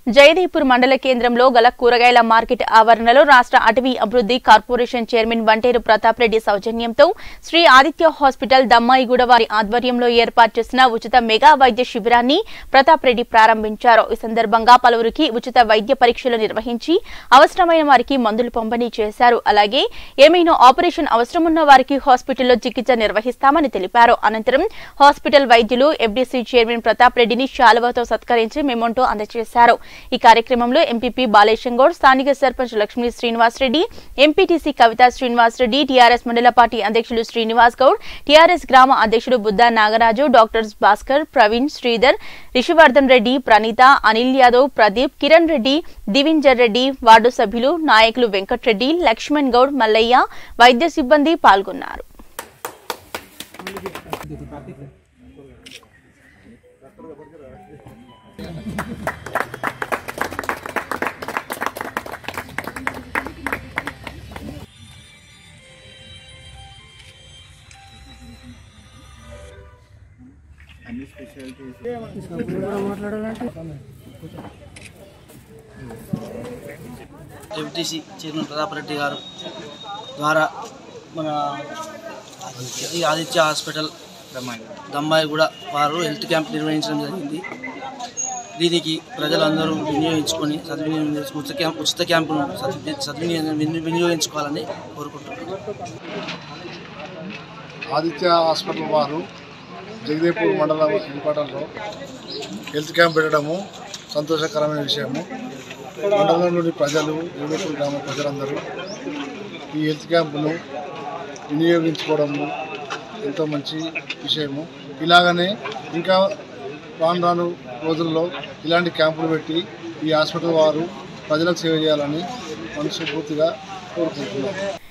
జయదేపూర్ మండల కేంద్రంలో గల కూరగాయల మార్కెట్ ఆవరణలో రాష్ట్ర అటవీ అభివృద్ధి కార్పొరేషన్ చైర్మన్ వంటేరు ప్రతాప్ రెడ్డి సౌజన్యంతో శ్రీ ఆదిత్య హాస్పిటల్ దమ్మాయిగూడ వారి ఆధ్వర్యంలో ఏర్పాటు చేసిన ఉచిత మెగా వైద్య శిబిరాన్ని ప్రతాప్ రెడ్డి ప్రారంభించారు ఈ సందర్భంగా పలువురికి ఉచిత వైద్య పరీక్షలు నిర్వహించి అవసరమైన వారికి మందులు పంపిణీ చేశారు అలాగే ఏమైనా ఆపరేషన్ అవసరమున్న వారికి హాస్పిటల్లో చికిత్స నిర్వహిస్తామని తెలిపారు అనంతరం హాస్పిటల్ వైద్యులు ఎఫ్డీసీ చైర్మన్ ప్రతాప్ రెడ్డిని శాలువతో సత్కరించి మెమోంటో అందజేశారు ఈ కార్యక్రమంలో ఎంపీపీ బాలేశం గౌడ్ స్థానిక సర్పంచ్ లక్ష్మీ శ్రీనివాస్ రెడ్డి ఎంపీటీసీ కవితా శ్రీనివాస్ రెడ్డి టీఆర్ఎస్ మండల పార్టీ అధ్యక్షులు శ్రీనివాస్ గౌడ్ టీఆర్ఎస్ గ్రామ అధ్యక్షుడు బుద్ధా నాగరాజు డాక్టర్స్ భాస్కర్ ప్రవీణ్ శ్రీధర్ రిషివర్ధన్ రెడ్డి ప్రణీత అనిల్ యాదవ్ ప్రదీప్ కిరణ్ రెడ్డి దివింజర్ రెడ్డి వార్డు సభ్యులు నాయకులు వెంకట్రెడ్డి లక్ష్మణ్ గౌడ్ మల్లయ్య వైద్య సిబ్బంది పాల్గొన్నారు ఎంటీసీ చైర్మన్ ప్రతాప్ రెడ్డి గారు ద్వారా మన ఈ ఆదిత్య హాస్పిటల్ దమ్మాయి కూడా వారు హెల్త్ క్యాంప్ నిర్వహించడం జరిగింది దీనికి ప్రజలందరూ వినియోగించుకొని సద్వినియోగం చేసుకు- ఉచిత క్యాంప్ ఉచిత క్యాంపును సద్వి సద్వినియోగం విని- వినియోగించుకోవాలని కోరుకుంటున్నాను ఆదిత్య హాస్పిటల్ వారు జగదేపూర్ మండల హెడ్క్వార్టర్లో హెల్త్ క్యాంప్ పెట్టడము సంతోషకరమైన విషయము మండలంలోని ప్రజలు జగదేపూర్ గ్రామ ప్రజలందరూ ఈ హెల్త్ క్యాంపును వినియోగించుకోవడము ఎంతో మంచి విషయము ఇలాగనే ఇంకా రాను రాను రోజుల్లో ఇలాంటి క్యాంపులు పెట్టి ఈ హాస్పిటల్ వారు ప్రజలకు సేవ చేయాలని మనస్ఫూర్తిగా కోరుకుంటున్నాను